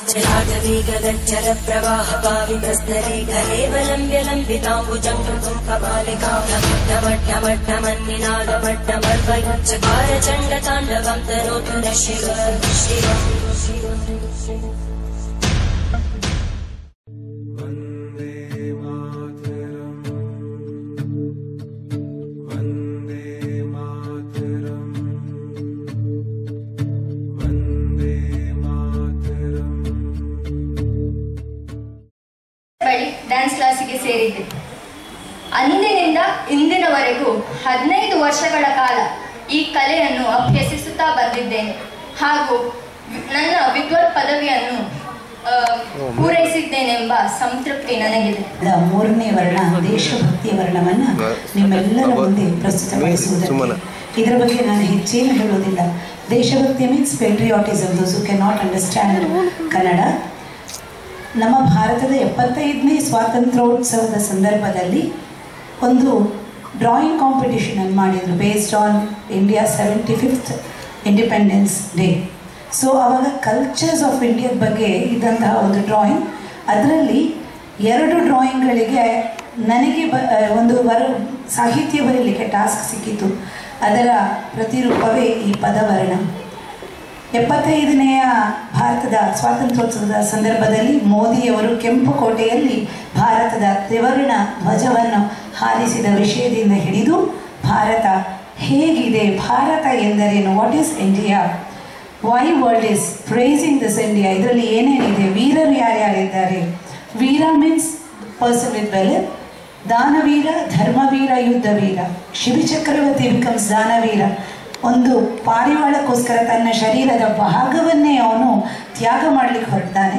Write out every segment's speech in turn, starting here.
जलाटवीगगज्जर प्रवाह पावितस्तरे कलेवलम्ब्य लम्बिताम्बुजङ्गम् कपालिका ढमड्ढमड्ढमन्निनादमड्ढमर्वयुच्चकार चण्डताण्डवम् तनोतु न शिव शिव वन्दे मातरम् वन्दे मातरम् वन्दे मातरम् ಬಳಿ ಡ್ಯಾನ್ಸ್ ಕ್ಲಾಸಿಗೆ ಸೇರಿದ್ದೆ ಅಂದಿನಿಂದ ಇಂದಿನವರೆಗೂ ಹದಿನೈದು ವರ್ಷಗಳ ಕಾಲ ಈ ಕಲೆಯನ್ನು ಅಭ್ಯಸಿಸುತ್ತಾ ಬಂದಿದ್ದೇನೆ ಹಾಗೂ ವಿ- ನನ್ನ ವಿದ್ವತ್ ಪದವಿಯನ್ನು ಆ, ಪೂರೈಸಿದ್ದೇನೆಂಬ ಸಂತೃಪ್ತಿ ನನಗಿದೆ ದ ಮೂರನೇ ವರ್ಣ ದೇಶಭಕ್ತಿಯ ವರ್ಣವನ್ನ ನಿಮ್ಮೆಲ್ಲರ ಮುಂದೆ ಪ್ರಸ್ತುತಪಡಿಸುವುದಕ್ಕೆ ಇದರ ಬಗ್ಗೆ ನಾನು ಹೆಚ್ಚೇನು ಹೇಳೋದಿಲ್ಲ ದೇಶಭಕ್ತಿ means patriotism those can not understand Kannada ನಮ್ಮ ಭಾರತದ ಎಪ್ಪತ್ತೈದನೇ ಸ್ವಾತಂತ್ರ್ಯೋತ್ಸವದ ಸಂದರ್ಭದಲ್ಲಿ ಒಂದು ಡ್ರಾಯಿಂಗ್ ಕಾಂಪಿಟಿಷನ್ ಅನ್ನು ಮಾಡಿದರು based on India seventy fifth independence day so ಆವಾಗ ಕಲ್ಚರ್ಸ್ ಆಫ್ ಇಂಡಿಯಾದ ಬಗ್ಗೆ ಇದ್ದಂತಹ ಒಂದು ಡ್ರಾಯಿಂಗ್ ಅದರಲ್ಲಿ ಎರಡು ಡ್ರಾಯಿಂಗ್ಗಳಿಗೆ ನನಗೆ ಬ ಒಂದು ವರ ಸಾಹಿತ್ಯ ಬರೀಲಿಕ್ಕೆ ಟಾಸ್ಕ್ ಸಿಕ್ಕಿತು ಅದರ ಪ್ರತಿರೂಪವೇ ಈ ಪದವರ್ಣ ಎಪ್ಪತ್ತೈದನೆಯ ಭಾರತದ ಸ್ವಾತಂತ್ರ್ಯೋತ್ಸವದ ಸಂದರ್ಭದಲ್ಲಿ ಮೋದಿಯವರು ಕೆಂಪು ಕೋಟೆಯಲ್ಲಿ ಭಾರತದ ತ್ರಿವರ್ಣ ಧ್ವಜವನ್ನು ಹಾರಿಸಿದ ವಿಷಯದಿಂದ ಹಿಡಿದು ಭಾರತ ಹೇಗಿದೆ ಭಾರತ ಎಂದರೇನು what is India why world is praising this India ಇದರಲ್ಲಿ ಏನೇನಿದೆ ವೀರರು ಯಾರ್ಯಾರಿದ್ದಾರೆ ವೀರ ಮೀನ್ಸ್ ಪರ್ಸನ್ ವಿತ್ ವೆಲ್ ದಾನವೀರ ಧರ್ಮವೀರ ಯುದ್ಧವೀರ ಶಿವಚಕ್ರವರ್ತಿ ಬಿಕಮ್ಸ್ ದಾನವೀರ ಒಂದು ಪಾರಿವಾಳಕ್ಕೋಸ್ಕರ ತನ್ನ ಶರೀರದ ಭಾಗವನ್ನೇ ಅವನು ತ್ಯಾಗ ಮಾಡಲಿಕ್ಕೆ ಹೊರಡ್ತಾನೆ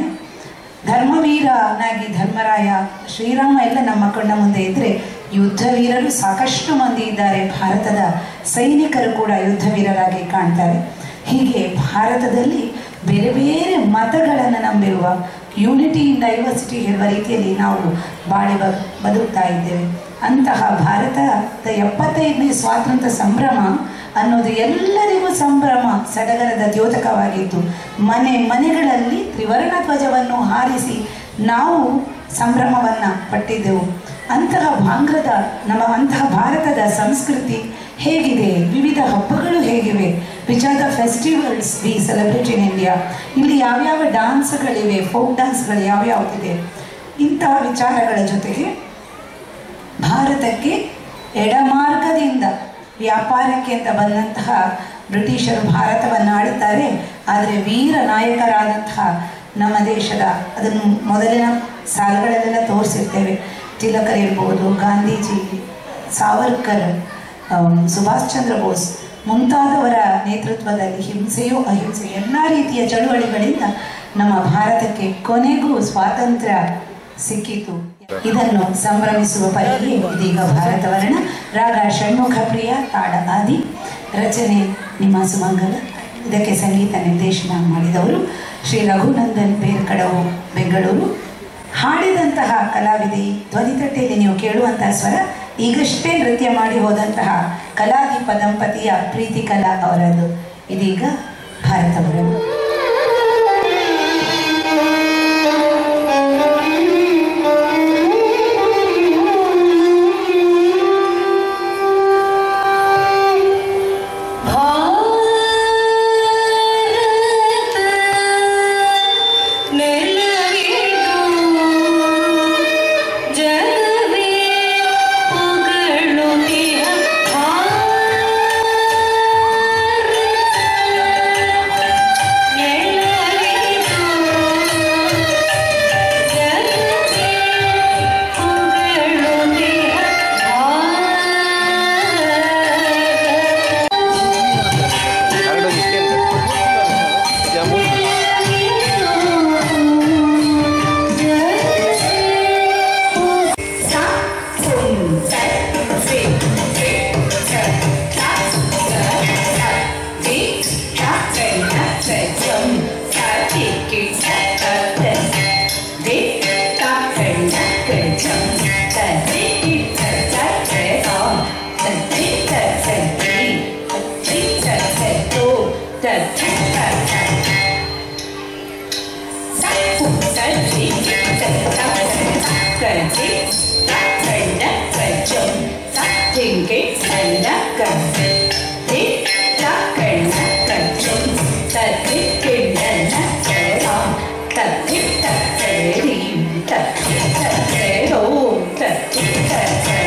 ಧರ್ಮವೀರನಾಗಿ ಧರ್ಮರಾಯ ಶ್ರೀರಾಮ ಎಲ್ಲ ನಮ್ಮ ಕಣ್ಣ ಮುಂದೆ ಇದ್ದರೆ ಯುದ್ಧವೀರರು ಸಾಕಷ್ಟು ಮಂದಿ ಇದ್ದಾರೆ ಭಾರತದ ಸೈನಿಕರು ಕೂಡ ಯುದ್ಧವೀರರಾಗಿ ಕಾಣ್ತಾರೆ ಹೀಗೆ ಭಾರತದಲ್ಲಿ ಬೇರೆ ಬೇರೆ ಮತಗಳನ್ನು ನಂಬಿರುವ ಯೂನಿಟಿ ಇನ್ ಡೈವರ್ಸಿಟಿ ಹೇಳುವ ರೀತಿಯಲ್ಲಿ ನಾವು ಬಾಳಿ ಬ ಬದುಕ್ತಾ ಇದ್ದೇವೆ ಅಂತಹ ಭಾರತದ ಎಪ್ಪತ್ತೈದನೇ ಸ್ವಾತಂತ್ರ್ಯ ಸಂಭ್ರಮ ಅನ್ನೋದು ಎಲ್ಲರಿಗೂ ಸಂಭ್ರಮ ಸಡಗರದ ದ್ಯೋತಕವಾಗಿತ್ತು ಮನೆ ಮನೆಗಳಲ್ಲಿ ತ್ರಿವರ್ಣ ಧ್ವಜವನ್ನು ಹಾರಿಸಿ ನಾವು ಸಂಭ್ರಮವನ್ನು ಪಟ್ಟಿದ್ದೆವು ಅಂತಹ ಭಾಂಗ್ರದ ನಮ್ಮ ಅಂತಹ ಭಾರತದ ಸಂಸ್ಕೃತಿ ಹೇಗಿದೆ ವಿವಿಧ ಹಬ್ಬಗಳು ಹೇಗಿವೆ which are the festivals we celebrate in India ಇಲ್ಲಿ ಯಾವ್ಯಾವ ಡಾನ್ಸ್ಗಳಿವೆ ಫೋಕ್ ಡಾನ್ಸ್ಗಳು ಯಾವ್ಯಾವುದಿದೆ ಇಂತಹ ವಿಚಾರಗಳ ಜೊತೆಗೆ ಭಾರತಕ್ಕೆ ಎಡಮಾರ್ಗದಿಂದ ವ್ಯಾಪಾರಕ್ಕೆ ಅಂತ ಬಂದಂತಹ ಬ್ರಿಟಿಷರು ಭಾರತವನ್ನು ಆಳುತ್ತಾರೆ ಆದರೆ ವೀರ ನಾಯಕರಾದಂತಹ ನಮ್ಮ ದೇಶದ ಅದನ್ನು ಮೊದಲಿನ ಸಾಲುಗಳಲ್ಲೆಲ್ಲ ತೋರಿಸಿರ್ತೇವೆ ತಿಲಕರ್ ಇರ್ಬೋದು ಗಾಂಧೀಜಿ ಸಾವರ್ಕರ್ ಆಮ್, ಸುಭಾಷ್ ಚಂದ್ರ ಬೋಸ್ ಮುಂತಾದವರ ನೇತೃತ್ವದಲ್ಲಿ ಹಿಂಸೆಯೋ ಅಹಿಂಸೆ ಎಲ್ಲ ರೀತಿಯ ಚಳುವಳಿಗಳಿಂದ ನಮ್ಮ ಭಾರತಕ್ಕೆ ಕೊನೆಗೂ ಸ್ವಾತಂತ್ರ್ಯ ಸಿಕ್ಕಿತು ಇದನ್ನು ಸಂಭ್ರಮಿಸುವ ಪರಿಗೆ ಇದೀಗ ಭಾರತವರ್ಣ ರಾಗ ಷಣ್ಮುಖ ಪ್ರಿಯ ತಾಡ ಆದಿ ರಚನೆ ನಿಮ್ಮ ಸುಮಂಗಲ ಇದಕ್ಕೆ ಸಂಗೀತ ನಿರ್ದೇಶನ ಮಾಡಿದವರು ಶ್ರೀ ರಘುನಂದನ್ ಬೇರ್ಕಡವು ಬೆಂಗಳೂರು ಹಾಡಿದಂತಹ ಕಲಾವಿದೆ ಧ್ವನಿತಟ್ಟೆಯಲ್ಲಿ ನೀವು ಕೇಳುವಂತಹ ಸ್ವರ ಈಗಷ್ಟೇ ನೃತ್ಯ ಮಾಡಿ ಹೋದಂತಹ ಕಲಾದೀಪ ದಂಪತಿಯ ಪ್ರೀತಿ ಕಲಾ ಅವರದ್ದು ಇದೀಗ ಭಾರತವರದು Thank you. കഞ്ചി കണ്ട കച്ചും തിങ്കി കണ്ട കഞ്ചി കണ്ണ കച്ചും തത്തി കിണ്ണ ചോറാം തത്തി തത്തേരിയും തത്തി തത്തേരവും തത്തി തത്തേ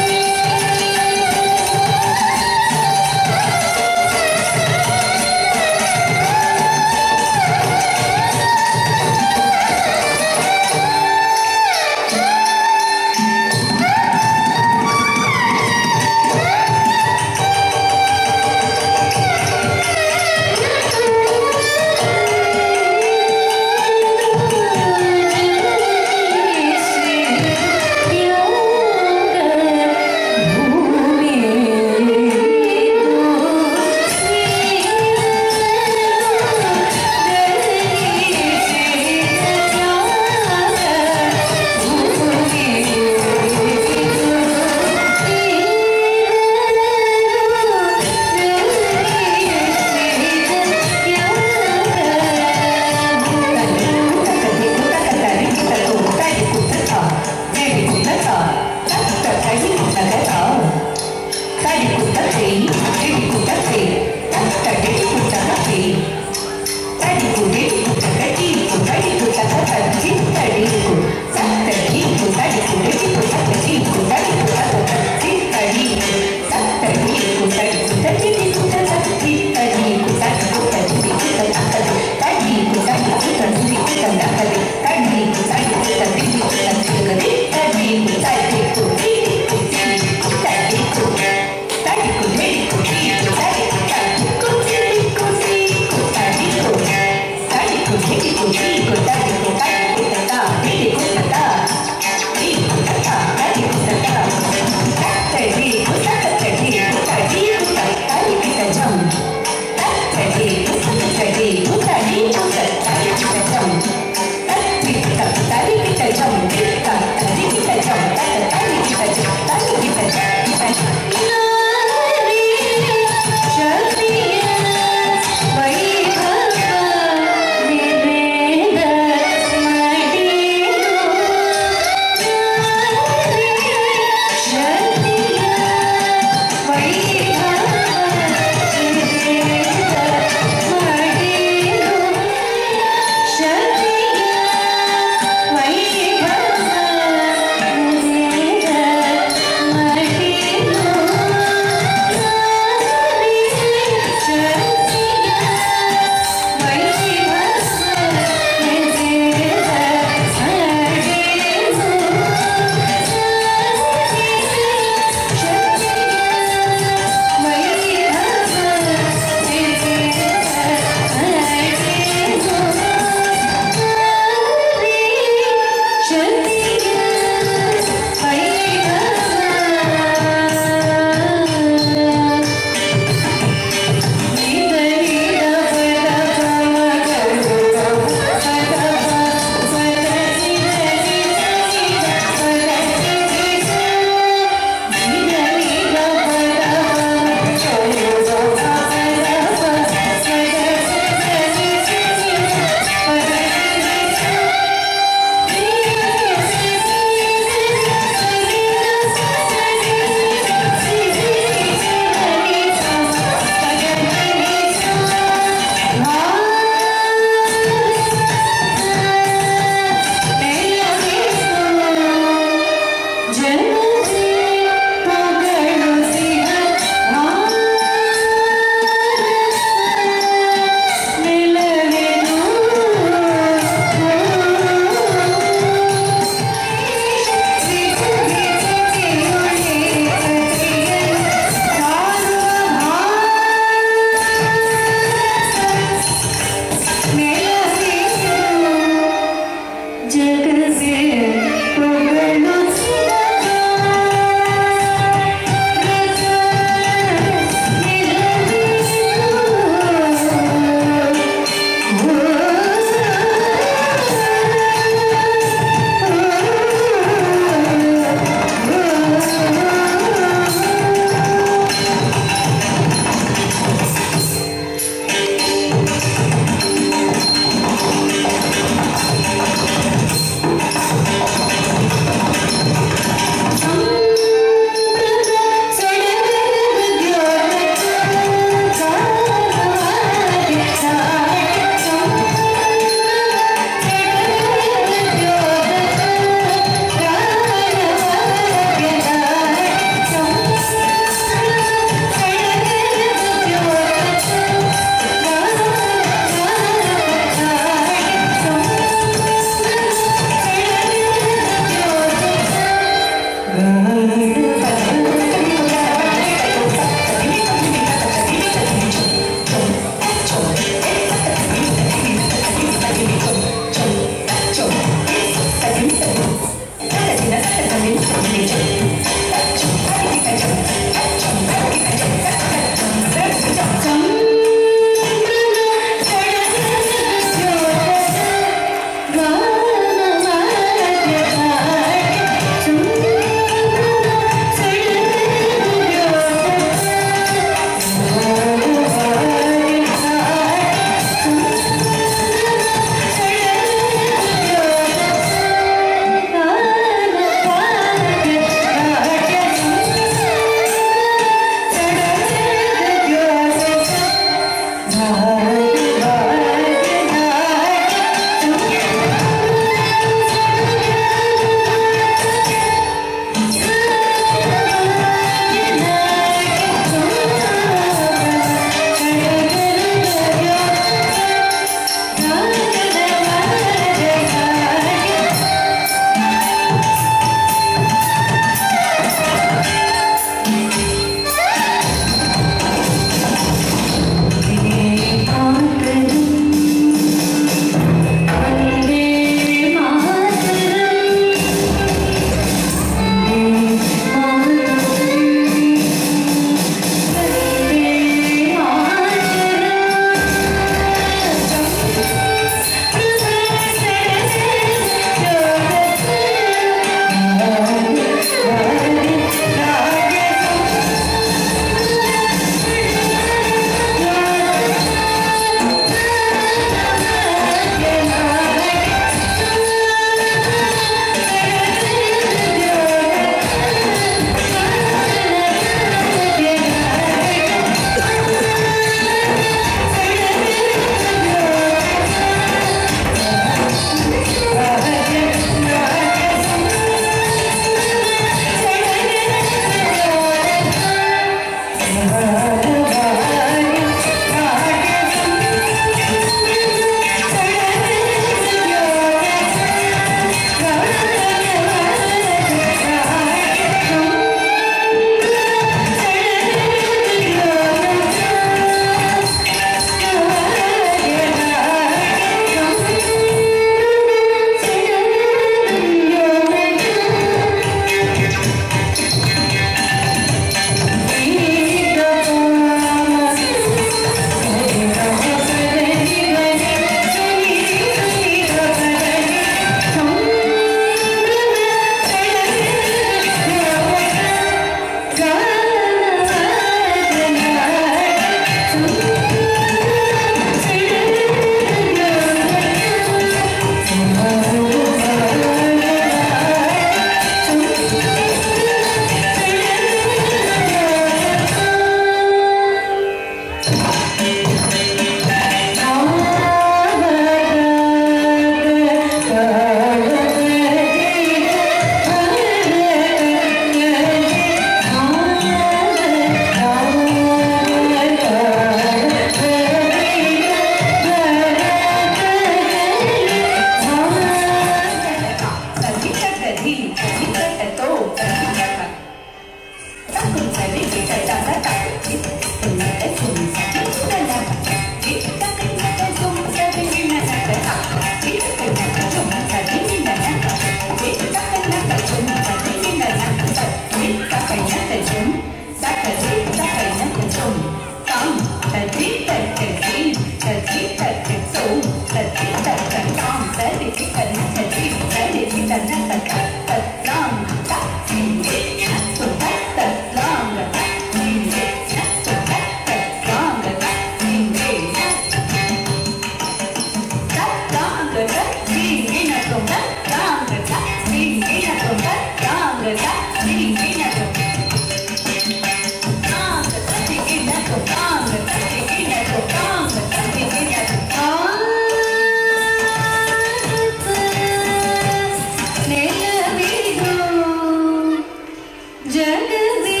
ಜಗದೇ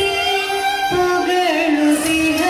ಪೊಗಳುತ್ತಿಹ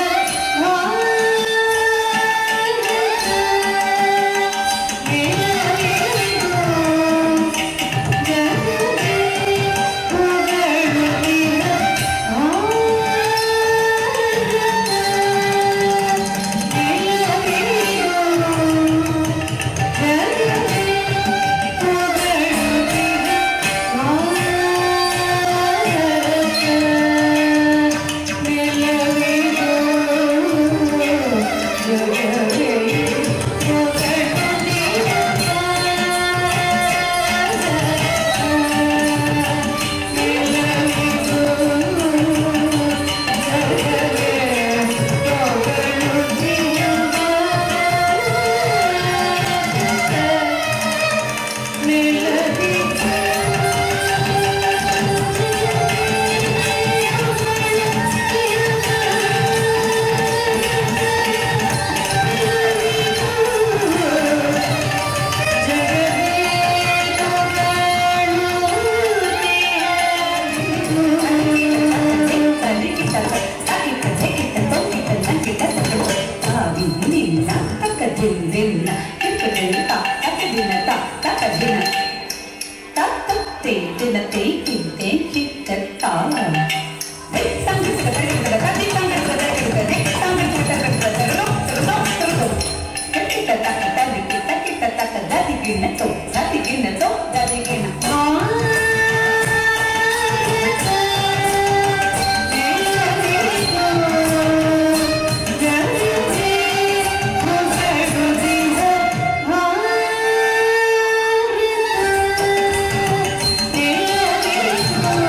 Yeah.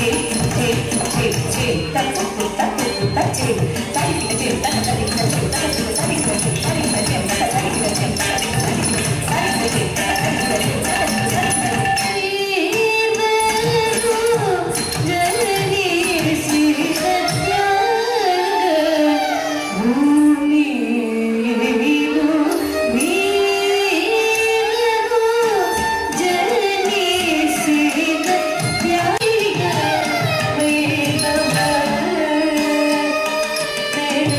ವೇದ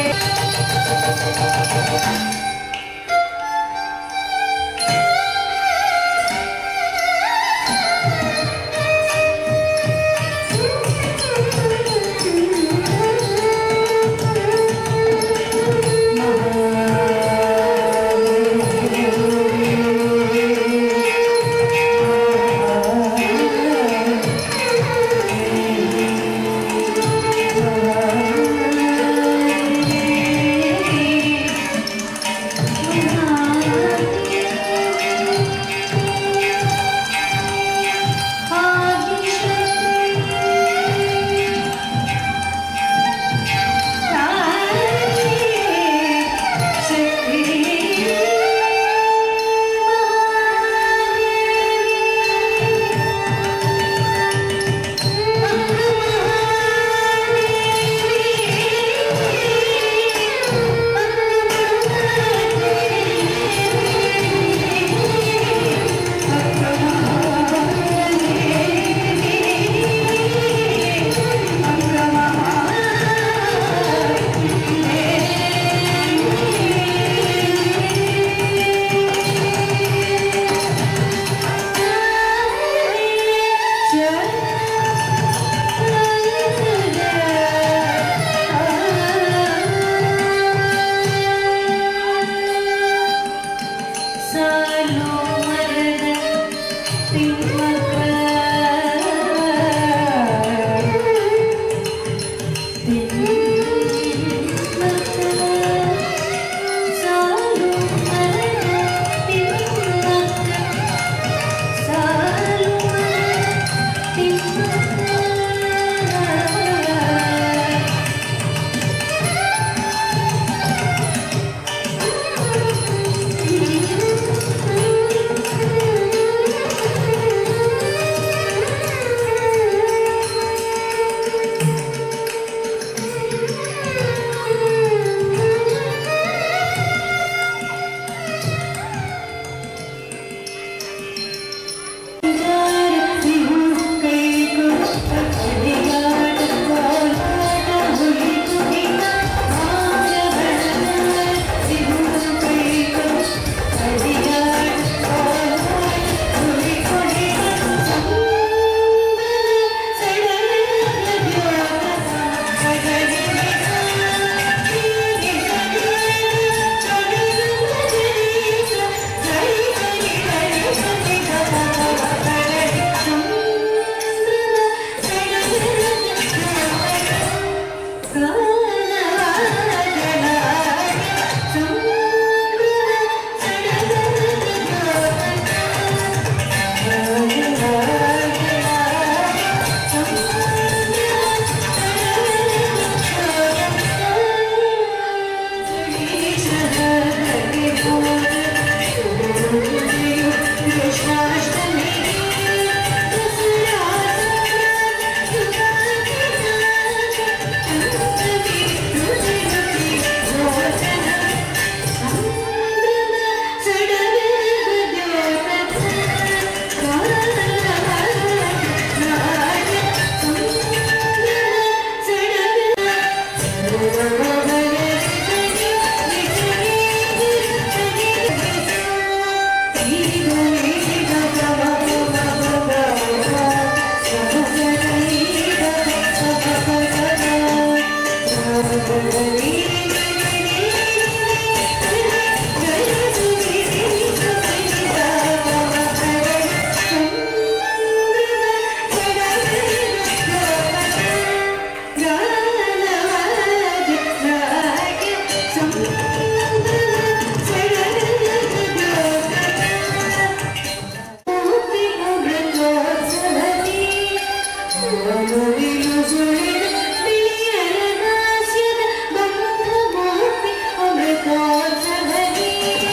ಸುಳಿಲು ಸುಳಿದು ಬಿಳಿಯರ ದಾಸ್ಯದ ಬಂಧ ಮೋಹಿ ಅಮೃತೋತ್ಸವದಿ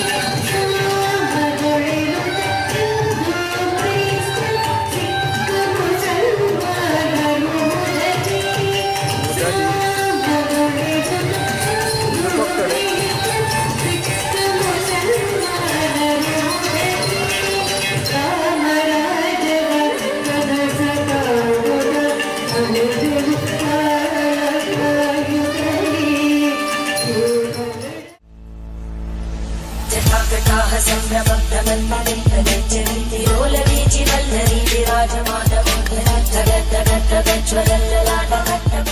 ಸಾಮದೊಳಿಲು ಹಿಂದೂ ಕ್ರೈಸ್ತ ಸಿಕ್ಕ ಮುಸಲ್ಮಾನರು ಮುದತಿ ಸಾಮದೊಳಿಲು ಹಿಂದೂ ಕ್ರೈಸ್ತ ಸಿಕ್ಕ ಮುಸಲ್ಮಾನರು ಮುದತಿ ರಾಮರಾಜವ ಕನಸಕಾಡುವ ಅನುಜನು ಕಾಯುತ್ತಲೇ जटाकटाः सम्भ्रमभ्रमन्मलिन्दनेच्छन्ति रोलवीचिवल्लरी विराजमानमोहरी धगद्धगद्धगज्ज्वलल्ललाटकट्टक